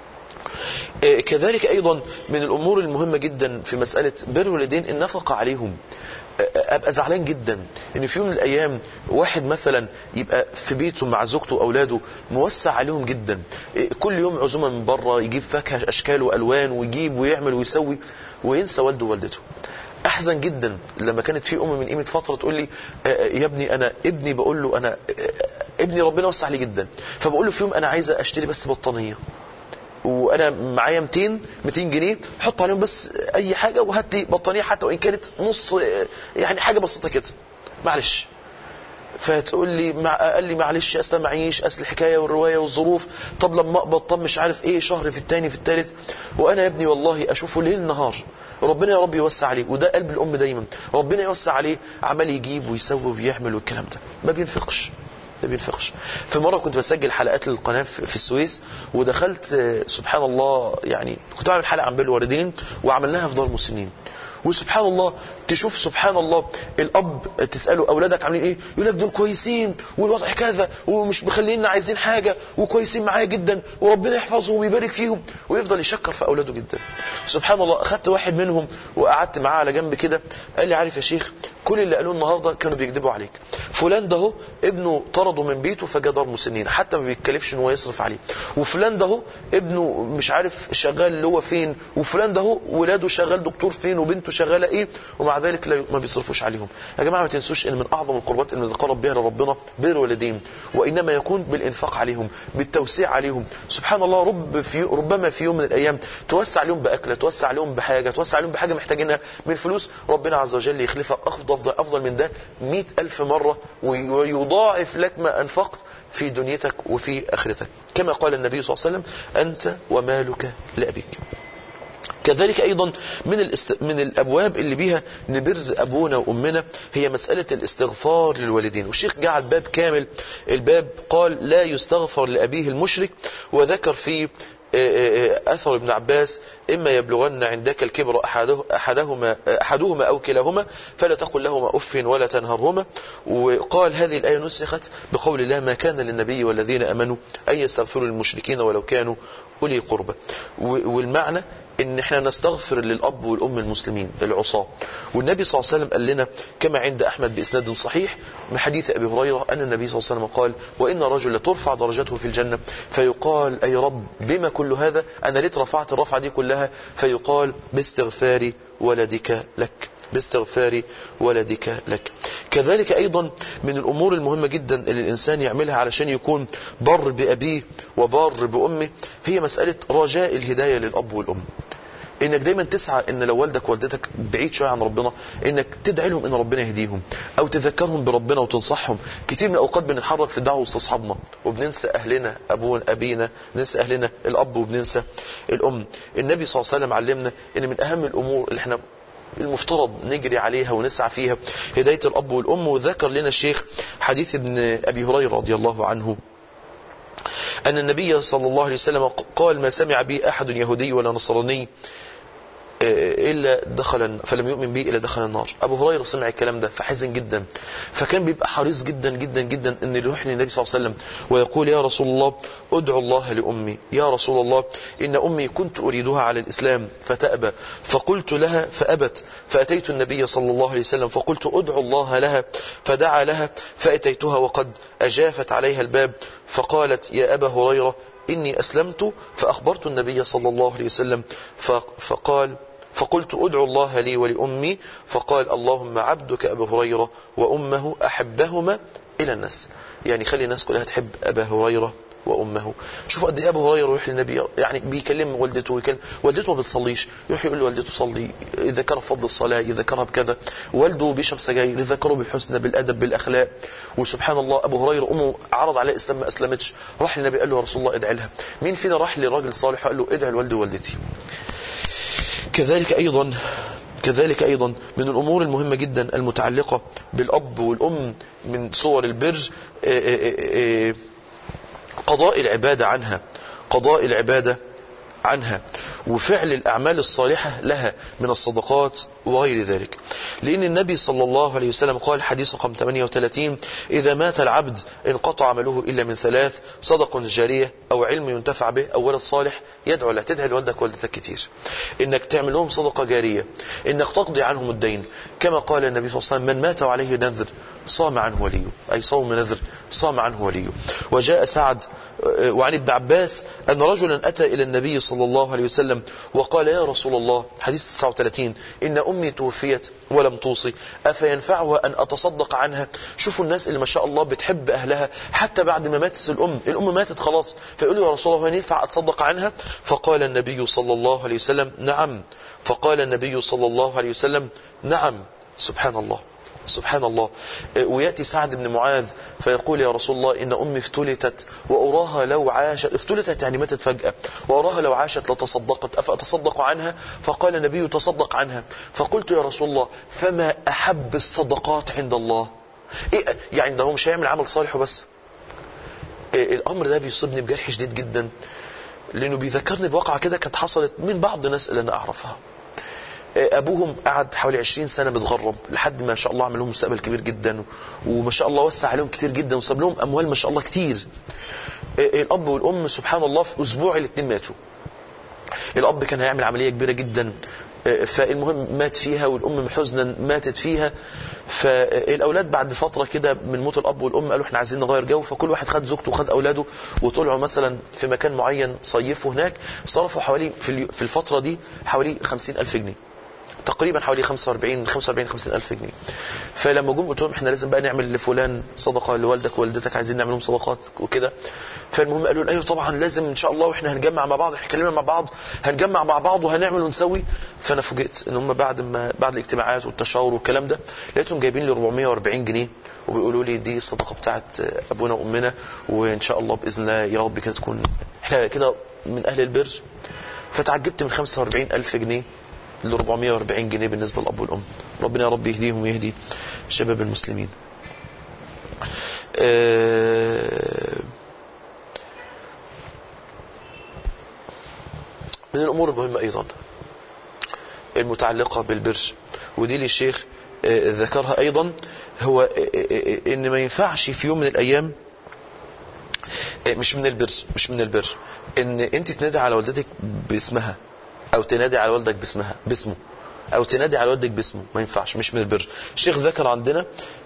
كذلك أيضا من الأمور المهمة جدا في مسألة بر الوالدين النفقة عليهم ابقى زعلان جدا ان في يوم من الايام واحد مثلا يبقى في بيته مع زوجته واولاده موسع عليهم جدا كل يوم عزومه من بره يجيب فاكهه اشكال والوان ويجيب ويعمل ويسوي وينسى والده ووالدته احزن جدا لما كانت في ام من قيمه فتره تقول لي يا ابني انا ابني بقول له انا ابني ربنا وسع عليه جدا فبقول له في يوم انا عايزه اشتري بس بطانيه وانا معايا 200 200 جنيه حط عليهم بس اي حاجه وهات لي بطانيه حتى وان كانت نص يعني حاجه بسيطه كده معلش فتقول لي مع قال لي معلش اصل معيش اصل الحكايه والروايه والظروف طب لما اقبض طب مش عارف ايه شهر في الثاني في الثالث وانا يا ابني والله اشوفه ليل نهار ربنا يا رب يوسع عليه وده قلب الام دايما ربنا يوسع عليه عمال يجيب ويسوي ويعمل والكلام ده ما بينفقش ما بينفقش في مرة كنت بسجل حلقات للقناة في السويس ودخلت سبحان الله يعني كنت بعمل حلقة عن بر الوالدين وعملناها في دار المسنين وسبحان الله تشوف سبحان الله الاب تساله اولادك عاملين ايه يقول لك دول كويسين والوضع كذا ومش مخلينا عايزين حاجه وكويسين معايا جدا وربنا يحفظهم ويبارك فيهم ويفضل يشكر في اولاده جدا سبحان الله اخذت واحد منهم وقعدت معاه على جنب كده قال لي عارف يا شيخ كل اللي قالوه النهارده كانوا بيكذبوا عليك فلان ده هو ابنه طرده من بيته فجاء دار مسنين حتى ما بيتكلفش ان هو يصرف عليه وفلان ده هو ابنه مش عارف شغال اللي هو فين وفلان ده هو ولاده شغال دكتور فين وبنته شغاله ايه ومع ذلك لا ما بيصرفوش عليهم يا جماعه ما تنسوش ان من اعظم القربات اللي نتقرب بها لربنا بر الوالدين وانما يكون بالانفاق عليهم بالتوسيع عليهم سبحان الله رب في ربما في يوم من الايام توسع عليهم باكله توسع عليهم بحاجه توسع عليهم بحاجه محتاجينها من فلوس ربنا عز وجل يخلفك افضل افضل من ده مئة ألف مره ويضاعف لك ما انفقت في دنيتك وفي آخرتك كما قال النبي صلى الله عليه وسلم أنت ومالك لأبيك كذلك أيضا من, الاست... من الأبواب اللي بيها نبر أبونا وأمنا هي مسألة الاستغفار للوالدين والشيخ جعل باب كامل الباب قال لا يستغفر لأبيه المشرك وذكر في أثر ابن عباس إما يبلغن عندك الكبر أحده أحدهما, أحدهما أو كلاهما فلا تقل لهما أف ولا تنهرهما وقال هذه الآية نسخت بقول الله ما كان للنبي والذين أمنوا أن يستغفروا للمشركين ولو كانوا أولي قربة والمعنى ان احنا نستغفر للاب والام المسلمين العصاة والنبي صلى الله عليه وسلم قال لنا كما عند احمد باسناد صحيح من حديث ابي هريره ان النبي صلى الله عليه وسلم قال وان رجل ترفع درجته في الجنه فيقال اي رب بما كل هذا انا ليت رفعت الرفعه دي كلها فيقال باستغفار ولدك لك باستغفار ولدك لك كذلك أيضا من الأمور المهمة جدا اللي الإنسان يعملها علشان يكون بر بأبيه وبار بأمه هي مسألة رجاء الهداية للأب والأم انك دايما تسعى ان لو والدك ووالدتك بعيد شويه عن ربنا انك تدعي لهم ان ربنا يهديهم او تذكرهم بربنا وتنصحهم كتير من الاوقات بنتحرك في الدعوه وسط اصحابنا وبننسى اهلنا ابونا ابينا ننسى اهلنا الاب وبننسى الام النبي صلى الله عليه وسلم علمنا ان من اهم الامور اللي احنا المفترض نجري عليها ونسعى فيها هداية الأب والأم وذكر لنا الشيخ حديث ابن أبي هريرة رضي الله عنه أن النبي صلى الله عليه وسلم قال ما سمع بي أحد يهودي ولا نصراني إلا دخل فلم يؤمن به إلا دخل النار أبو هريرة سمع الكلام ده فحزن جدا فكان بيبقى حريص جدا جدا جدا أن يروح للنبي صلى الله عليه وسلم ويقول يا رسول الله ادعو الله لأمي يا رسول الله إن أمي كنت أريدها على الإسلام فتأبى فقلت لها فأبت فأتيت النبي صلى الله عليه وسلم فقلت ادعو الله لها فدعا لها فأتيتها وقد أجافت عليها الباب فقالت يا أبا هريرة إني أسلمت فأخبرت النبي صلى الله عليه وسلم فقال فقلت ادعو الله لي ولأمي فقال اللهم عبدك أبا هريرة وأمه أحبهما إلى الناس يعني خلي الناس كلها تحب أبا هريرة وامه شوفوا قد ايه ابو هريره يروح للنبي يعني بيكلم والدته ويكلم والدته ما بتصليش يروح يقول لوالدته صلي يذكرها بفضل الصلاه يذكرها بكذا والده بيشرب سجاير يذكره بالحسنى بالادب بالاخلاق وسبحان الله ابو هريره امه عرض عليه الاسلام ما اسلمتش راح للنبي قال له يا رسول الله ادعي لها مين فينا راح لراجل صالح وقال له ادعي لوالدي ووالدتي كذلك ايضا كذلك أيضا من الأمور المهمة جدا المتعلقة بالأب والأم من صور البر قضاء العبادة عنها قضاء العبادة عنها وفعل الأعمال الصالحة لها من الصدقات وغير ذلك لأن النبي صلى الله عليه وسلم قال حديث رقم 38 إذا مات العبد انقطع عمله إلا من ثلاث صدق جارية أو علم ينتفع به أو ولد صالح يدعو لا تدعي لوالدك والدتك كتير إنك تعمل لهم صدقة جارية إنك تقضي عنهم الدين كما قال النبي صلى الله عليه وسلم من مات عليه نذر صام عنه وليه أي صوم نذر صام عنه وليه وجاء سعد وعن ابن عباس أن رجلا أتى إلى النبي صلى الله عليه وسلم وقال يا رسول الله حديث 39 إن أمي توفيت ولم توصي أفينفعها أن أتصدق عنها شوفوا الناس اللي ما شاء الله بتحب أهلها حتى بعد ما ماتت الأم الأم ماتت خلاص فيقولوا يا رسول الله هل ينفع أتصدق عنها فقال النبي صلى الله عليه وسلم نعم فقال النبي صلى الله عليه وسلم نعم سبحان الله سبحان الله ويأتي سعد بن معاذ فيقول يا رسول الله إن أمي افتلتت وأراها لو عاشت افتلتت يعني ماتت فجأة وأراها لو عاشت لتصدقت أفأتصدق عنها فقال النبي تصدق عنها فقلت يا رسول الله فما أحب الصدقات عند الله إيه يعني ده هو مش هيعمل عمل صالح وبس إيه الأمر ده بيصيبني بجرح شديد جدا لأنه بيذكرني بواقعة كده كانت حصلت من بعض الناس اللي أنا أعرفها ابوهم قعد حوالي 20 سنه متغرب لحد ما شاء الله عمل لهم مستقبل كبير جدا وما شاء الله وسع عليهم كتير جدا وساب لهم اموال ما شاء الله كتير الاب والام سبحان الله في اسبوع الاثنين ماتوا الاب كان هيعمل عمليه كبيره جدا فالمهم مات فيها والام حزنا ماتت فيها فالاولاد بعد فتره كده من موت الاب والام قالوا احنا عايزين نغير جو فكل واحد خد زوجته وخد اولاده وطلعوا مثلا في مكان معين صيفوا هناك صرفوا حوالي في الفتره دي حوالي 50000 جنيه تقريبا حوالي 45 45 50 الف جنيه فلما جم قلت لهم احنا لازم بقى نعمل لفلان صدقه لوالدك ووالدتك عايزين نعمل لهم صدقات وكده فالمهم قالوا لي ايوه طبعا لازم ان شاء الله واحنا هنجمع مع بعض احنا اتكلمنا مع بعض هنجمع مع بعض وهنعمل ونسوي فانا فوجئت ان هم بعد ما بعد الاجتماعات والتشاور والكلام ده لقيتهم جايبين لي 440 جنيه وبيقولوا لي دي الصدقه بتاعت ابونا وامنا وان شاء الله باذن الله يا رب كده تكون احنا كده من اهل البر فتعجبت من 45 الف جنيه ل 440 جنيه بالنسبه للاب والام ربنا يا رب يهديهم ويهدي شباب المسلمين آه، من الامور المهمه ايضا المتعلقه بالبر ودي اللي الشيخ آه، ذكرها ايضا هو آه، آه، آه، ان ما ينفعش في يوم من الايام آه، مش من البر مش من البر ان انت تنادي على والدتك باسمها او تنادي على والدك باسمها باسمه او تنادي على والدك باسمه ما ينفعش مش من البر الشيخ ذكر عندنا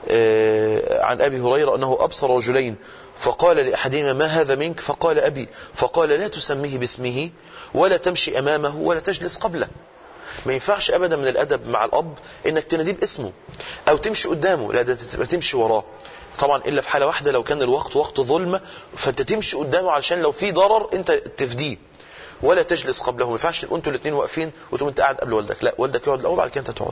آه، عن ابي هريره انه ابصر رجلين فقال لاحدهما ما هذا منك فقال ابي فقال لا تسميه باسمه ولا تمشي امامه ولا تجلس قبله ما ينفعش ابدا من الادب مع الاب انك تناديه باسمه او تمشي قدامه لا ده تبقى تمشي وراه طبعا الا في حاله واحده لو كان الوقت وقت ظلمه فانت تمشي قدامه علشان لو في ضرر انت تفديه ولا تجلس قبله ما ينفعش تبقوا انتوا الاثنين واقفين وتقوم انت قاعد قبل والدك لا والدك يقعد الاول بعد كده انت تقعد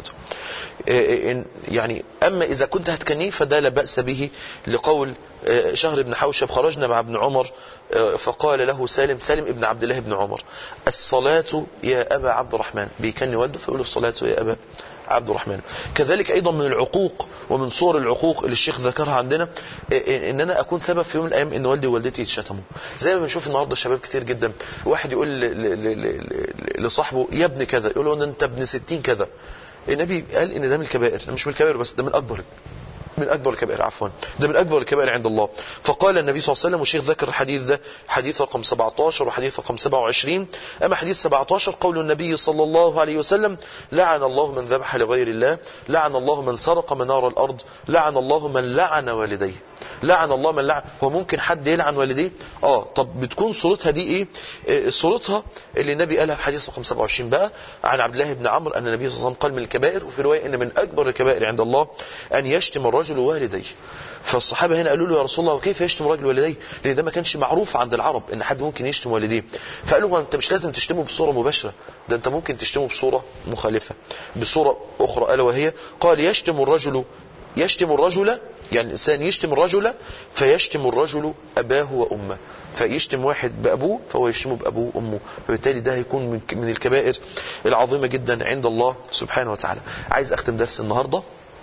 إيه إن- يعني اما اذا كنت هتكنيه فده لا باس به لقول آه، شهر بن حوشب خرجنا مع ابن عمر آه، فقال له سالم سالم ابن عبد الله بن عمر الصلاة يا أبا عبد الرحمن بيكني والده فيقول له الصلاة يا أبا عبد الرحمن كذلك أيضا من العقوق ومن صور العقوق اللي الشيخ ذكرها عندنا آه، إن أنا أكون سبب في يوم من الأيام إن والدي ووالدتي يتشتموا زي ما بنشوف النهاردة شباب كتير جدا واحد يقول ل- ل- ل- ل- لصاحبه يا ابن كذا يقول له أنت ابن ستين كذا النبي قال ان ده من الكبائر مش من الكبائر بس ده من اكبر من اكبر الكبائر عفوا ده من اكبر الكبائر عند الله فقال النبي صلى الله عليه وسلم والشيخ ذكر الحديث ده حديث رقم 17 وحديث رقم 27 اما حديث 17 قول النبي صلى الله عليه وسلم لعن الله من ذبح لغير الله لعن الله من سرق منار الارض لعن الله من لعن والديه لعن الله من لعن هو ممكن حد يلعن والديه اه طب بتكون صورتها دي ايه آه، صورتها اللي النبي قالها في حديث رقم 27 بقى عن عبد الله بن عمرو ان النبي صلى الله عليه وسلم قال من الكبائر وفي روايه ان من اكبر الكبائر عند الله ان يشتم الرجل والديه فالصحابه هنا قالوا له يا رسول الله وكيف يشتم الرجل والديه لان ده ما كانش معروف عند العرب ان حد ممكن يشتم والديه فقالوا له انت مش لازم تشتمه بصوره مباشره ده انت ممكن تشتمه بصوره مخالفه بصوره اخرى الا وهي قال يشتم الرجل يشتم الرجل يعني الإنسان يشتم الرجل فيشتم الرجل أباه وأمه فيشتم واحد بأبوه فهو يشتمه بأبوه وأمه فبالتالي ده هيكون من من الكبائر العظيمة جدا عند الله سبحانه وتعالى عايز أختم درس النهاردة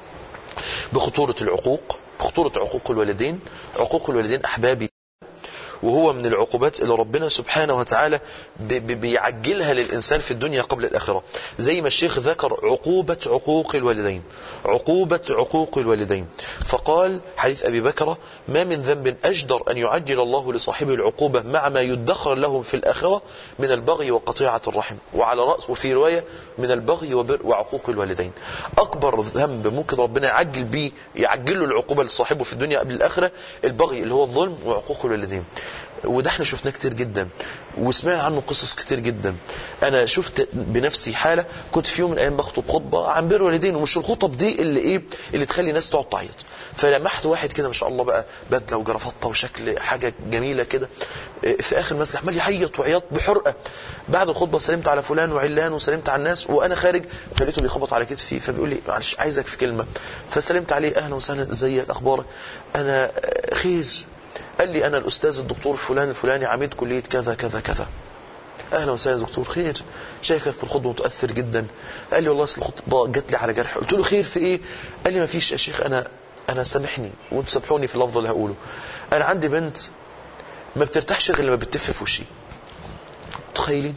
بخطورة العقوق خطورة عقوق الوالدين عقوق الوالدين أحبابي وهو من العقوبات اللي ربنا سبحانه وتعالى بي- بي- بيعجلها للإنسان في الدنيا قبل الآخرة زي ما الشيخ ذكر عقوبة عقوق الوالدين عقوبة عقوق الوالدين فقال حديث أبي بكر ما من ذنب أجدر أن يعجل الله لصاحبه العقوبة مع ما يدخر له في الآخرة من البغي وقطيعة الرحم وعلى رأس وفي رواية من البغي وبر وعقوق الوالدين أكبر ذنب ممكن ربنا يعجل بيه يعجل له العقوبة لصاحبه في الدنيا قبل الآخرة البغي اللي هو الظلم وعقوق الوالدين وده احنا شفناه كتير جدا وسمعنا عنه قصص كتير جدا انا شفت بنفسي حاله كنت في يوم من الايام بخطب خطبه عن بر والدين ومش الخطب دي اللي ايه اللي تخلي الناس تقعد تعيط فلمحت واحد كده ما شاء الله بقى بدله وجرافطه وشكل حاجه جميله كده اه، في اخر المسجد عمال يعيط وعياط بحرقه بعد الخطبه سلمت على فلان وعلان وسلمت على الناس وانا خارج فلقيته بيخبط على كتفي فبيقول لي معلش عايزك في كلمه فسلمت عليه اهلا وسهلا ازيك اخبارك انا اه، خير قال لي انا الاستاذ الدكتور فلان الفلاني عميد كليه كذا كذا كذا اهلا وسهلا يا دكتور خير شايفك في الخطبه متاثر جدا قال لي والله اصل الخطبه جت لي على جرح قلت له خير في ايه قال لي ما فيش يا شيخ انا انا سامحني وانتوا سامحوني في اللفظ اللي هقوله انا عندي بنت ما بترتاحش غير لما بتتف في وشي متخيلين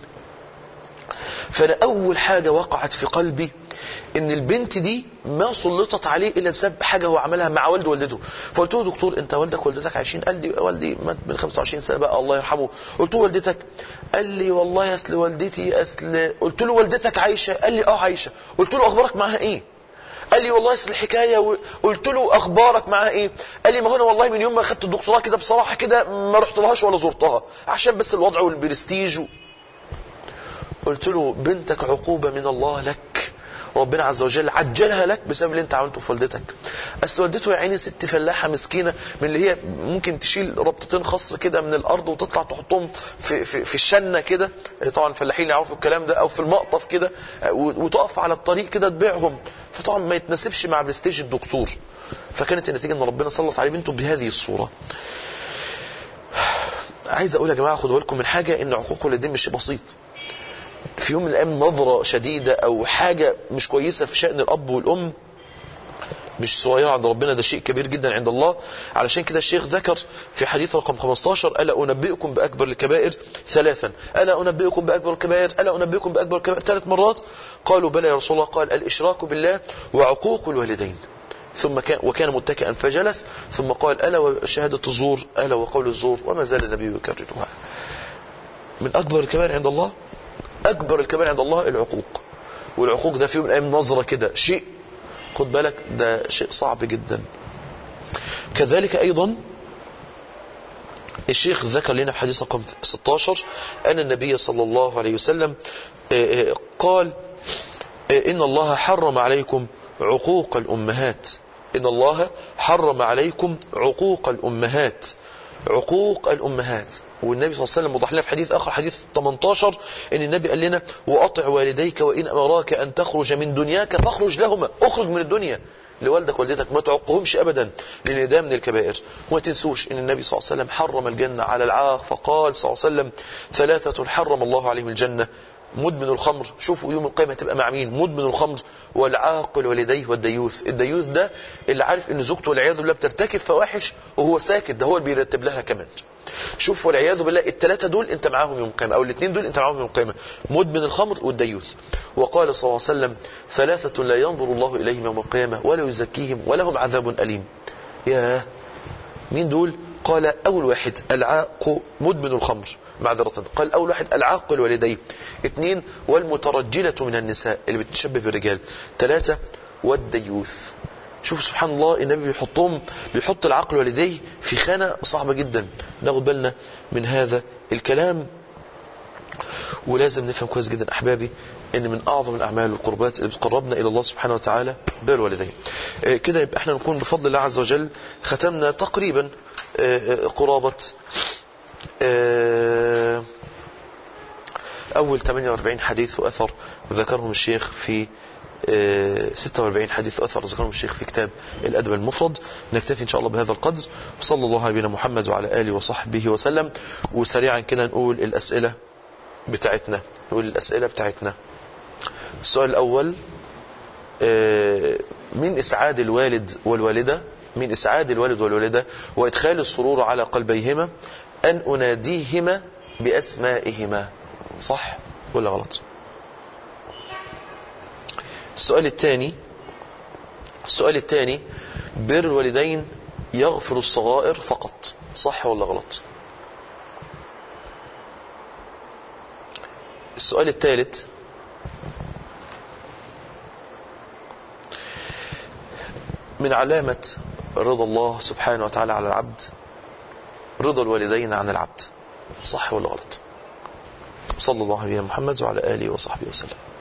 فانا اول حاجه وقعت في قلبي ان البنت دي ما سلطت عليه الا بسبب حاجه هو عملها مع والده ووالدته فقلت له دكتور انت والدك ووالدتك عايشين قال لي والدي مات من 25 سنه بقى الله يرحمه قلت له والدتك قال لي والله اصل والدتي اصل قلت له والدتك عايشه قال لي اه عايشه قلت له اخبارك معاها ايه قال لي والله اصل الحكايه و... قلت له اخبارك معاها ايه قال لي ما هو انا والله من يوم ما خدت الدكتوراه كده بصراحه كده ما رحت لهاش ولا زرتها عشان بس الوضع والبرستيج و... قلت له بنتك عقوبة من الله لك ربنا عز وجل عجلها لك بسبب اللي انت عملته في والدتك اصل والدته يا عيني ست فلاحه مسكينه من اللي هي ممكن تشيل ربطتين خاص كده من الارض وتطلع تحطهم في في, في الشنه كده طبعا الفلاحين يعرفوا الكلام ده او في المقطف كده وتقف على الطريق كده تبيعهم فطبعا ما يتناسبش مع برستيج الدكتور فكانت النتيجه ان ربنا سلط عليه بنته بهذه الصوره عايز اقول يا جماعه خدوا بالكم من حاجه ان عقوق الوالدين مش بسيط في يوم من الايام نظره شديده او حاجه مش كويسه في شان الاب والام مش صغيره عند ربنا ده شيء كبير جدا عند الله علشان كده الشيخ ذكر في حديث رقم 15 الا انبئكم باكبر الكبائر ثلاثا الا انبئكم باكبر الكبائر الا انبئكم باكبر الكبائر ثلاث مرات قالوا بلى يا رسول الله قال الاشراك بالله وعقوق الوالدين ثم كان وكان متكئا فجلس ثم قال الا وشهاده الزور الا وقول الزور وما زال النبي يكررها من اكبر الكبائر عند الله اكبر الكبائر عند الله العقوق والعقوق ده في يوم من الايام نظره كده شيء خد بالك ده شيء صعب جدا كذلك ايضا الشيخ ذكر لنا في حديث رقم 16 ان النبي صلى الله عليه وسلم قال ان الله حرم عليكم عقوق الامهات ان الله حرم عليكم عقوق الامهات عقوق الامهات والنبي صلى الله عليه وسلم وضح لنا في حديث اخر حديث 18 ان النبي قال لنا واطع والديك وان امراك ان تخرج من دنياك فاخرج لهما اخرج من الدنيا لوالدك والدتك ما تعقهمش ابدا لان ده من الكبائر وما تنسوش ان النبي صلى الله عليه وسلم حرم الجنه على العاق فقال صلى الله عليه وسلم ثلاثه حرم الله عليهم الجنه مدمن الخمر شوفوا يوم القيامة تبقى مع مين مدمن الخمر والعاقل والديه والديوث الديوث ده اللي عارف ان زوجته والعياذ بالله بترتكب فواحش وهو ساكت ده هو اللي بيرتب لها كمان شوف والعياذ بالله الثلاثه دول انت معاهم يوم القيامه او الاثنين دول انت معاهم يوم القيامه مدمن الخمر والديوث وقال صلى الله عليه وسلم ثلاثه لا ينظر الله اليهم يوم القيامه ولا يزكيهم ولهم عذاب اليم يا مين دول قال اول واحد العاق مدمن الخمر معذرة قال أول واحد العاق الوالدين اثنين والمترجلة من النساء اللي بتشبه بالرجال ثلاثة والديوث شوف سبحان الله النبي بيحطهم بيحط العقل والديه في خانة صعبة جدا ناخد بالنا من هذا الكلام ولازم نفهم كويس جدا أحبابي ان من اعظم الاعمال والقربات اللي بتقربنا الى الله سبحانه وتعالى بر الوالدين كده يبقى احنا نكون بفضل الله عز وجل ختمنا تقريبا قرابه أول 48 حديث وأثر ذكرهم الشيخ في 46 حديث وأثر ذكرهم الشيخ في كتاب الأدب المفرد نكتفي إن شاء الله بهذا القدر وصلى الله على نبينا محمد وعلى آله وصحبه وسلم وسريعا كده نقول الأسئلة بتاعتنا نقول الأسئلة بتاعتنا السؤال الأول من إسعاد الوالد والوالدة من إسعاد الوالد والوالدة وإدخال السرور على قلبيهما أن أناديهما بأسمائهما صح ولا غلط السؤال الثاني السؤال الثاني بر الوالدين يغفر الصغائر فقط صح ولا غلط السؤال الثالث من علامة رضا الله سبحانه وتعالى على العبد رضا الوالدين عن العبد صح ولا غلط صلى الله عليه محمد وعلى آله وصحبه وسلم